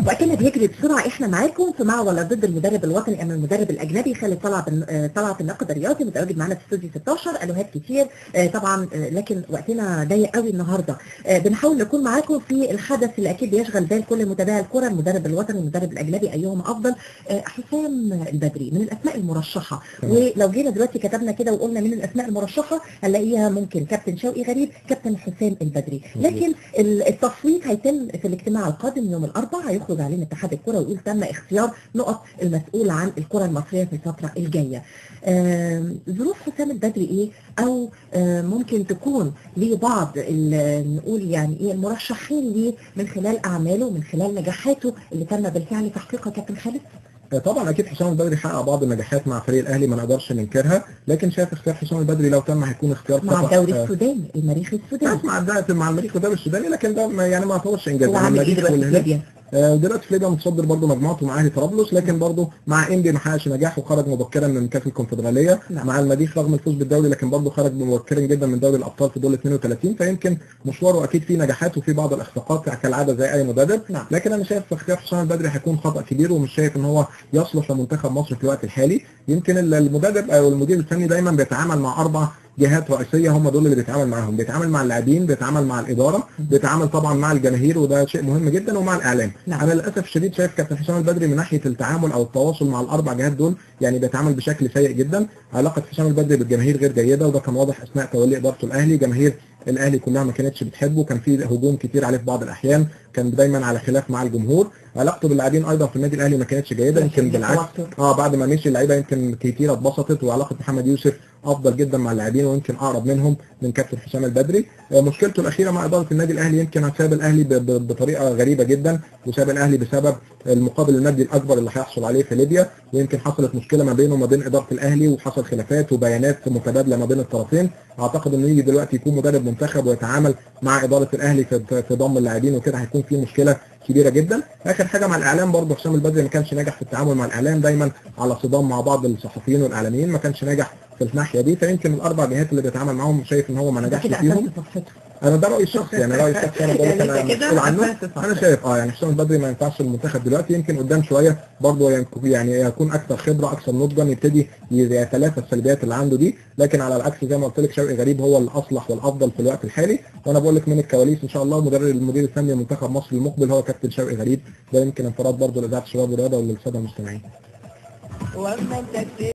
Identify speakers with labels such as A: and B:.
A: وقتنا بيجري بسرعه احنا معاكم في مع ولا ضد المدرب الوطني ام المدرب الاجنبي خالد طلعت طلعت الناقد الرياضي متواجد معانا في استوديو 16 الوهات كتير آه، طبعا آه، لكن وقتنا ضيق قوي النهارده آه، بنحاول نكون معاكم في الحدث اللي اكيد بيشغل بال كل متابعي الكره المدرب الوطني والمدرب الاجنبي ايهما افضل آه، حسام البدري من الاسماء المرشحه ولو جينا دلوقتي كتبنا كده وقلنا من الاسماء المرشحه هنلاقيها ممكن كابتن شوقي غريب كابتن حسام البدري لكن ال- التصويت هيتم في الاجتماع القادم يوم الاربعاء هيخرج علينا اتحاد الكره ويقول تم اختيار نقط المسؤول عن الكره المصريه في الفتره الجايه. آم، ظروف حسام البدري ايه او آم، ممكن تكون لبعض ال- نقول يعني ايه المرشحين ليه من خلال اعماله من خلال نجاحاته اللي تم بالفعل تحقيقها كابتن خالد؟
B: طبعا اكيد حسام البدري حقق بعض النجاحات مع فريق الاهلي ما نقدرش ننكرها لكن شايف اختيار حسام البدري لو تم هيكون اختيار
A: مع
B: خطأ.
A: الدوري
B: آه،
A: السوداني المريخ السوداني
B: مع الدوري مع المريخ والدوري السوداني لكن ده ما- يعني ما يعتبرش انجاز
A: هو
B: يعني
A: عامل ايه
B: المريخ
A: دلوقتي في
B: والهلال
A: ليبيا؟
B: آه، دلوقتي في ليبيا متصدر برضه مجموعته مع اهلي طرابلس لكن برضه مع انبي ما حققش نجاح وخرج مبكرا من كاس الكونفدراليه
A: نعم.
B: مع المريخ رغم الفوز بالدوري لكن برضه خرج مبكرا جدا من دوري الابطال في دور 32 فيمكن مشواره اكيد فيه نجاحات وفيه بعض الاخفاقات كالعاده زي اي مدرب
A: نعم.
B: لكن انا شايف اختيار حسام البدري هيكون خطا كبير ومش شايف ان هو يصلح لمنتخب مصر في الوقت الحالي يمكن ال- المدرب او المدير الفني دايما بيتعامل مع اربع جهات رئيسيه هم دول اللي بيتعامل معاهم بيتعامل مع اللاعبين بيتعامل مع الاداره بيتعامل طبعا مع الجماهير وده شيء مهم جدا ومع الاعلام
A: نعم.
B: انا للاسف الشديد شايف كابتن حسام البدري من ناحيه التعامل او التواصل مع الاربع جهات دول يعني بيتعامل بشكل سيء جدا علاقه حسام البدري بالجماهير غير جيده وده كان واضح اثناء تولي ادارته الاهلي جماهير الاهلي كلها ما كانتش بتحبه كان في هجوم كتير عليه في بعض الاحيان كان دايما على خلاف مع الجمهور علاقته باللاعبين ايضا في النادي الاهلي ما كانتش جيده يمكن بالعكس
A: توتر.
B: اه بعد ما مشي اللعيبه يمكن كتير اتبسطت وعلاقه محمد يوسف افضل جدا مع اللاعبين ويمكن اقرب منهم من كابتن حسام البدري آه مشكلته الاخيره مع اداره النادي الاهلي يمكن ساب الاهلي ب- ب- بطريقه غريبه جدا وساب الاهلي بسبب المقابل المادي الاكبر اللي هيحصل عليه في ليبيا ويمكن حصلت مشكله ما بينه وما بين اداره الاهلي وحصل خلافات وبيانات متبادله ما بين الطرفين اعتقد انه يجي دلوقتي يكون مدرب منتخب ويتعامل مع اداره الاهلي في في ضم اللاعبين وكده هيكون في مشكله كبيره جدا اخر حاجه مع الاعلام برضه حسام البدري ما كانش ناجح في التعامل مع الاعلام دايما على صدام مع بعض الصحفيين والاعلاميين ما كانش ناجح في الناحيه دي فيمكن الاربع جهات اللي بيتعامل معاهم شايف ان هو ما نجحش
A: كده
B: فيهم
A: قفلت صفحته
B: انا ده رايي الشخصي يعني رايي الشخصي انا بقول لك
A: يعني
B: انا
A: أنت كده
B: مسؤول عنه
A: قفلت صفحته.
B: انا شايف اه يعني حسام البدري ما ينفعش المنتخب دلوقتي يمكن قدام شويه برضه يكون- يعني يكون اكثر خبره اكثر نضجا يبتدي يتلافى السلبيات اللي عنده دي لكن على العكس زي ما قلت لك شوقي غريب هو الاصلح والافضل في الوقت الحالي وانا بقول لك من الكواليس ان شاء الله مدرب المدير الفني لمنتخب مصر المقبل هو كابتن شوقي غريب ده يمكن انفراد برضه لاذاعه الشباب والرياضه وللساده المستمعين
C: واما انت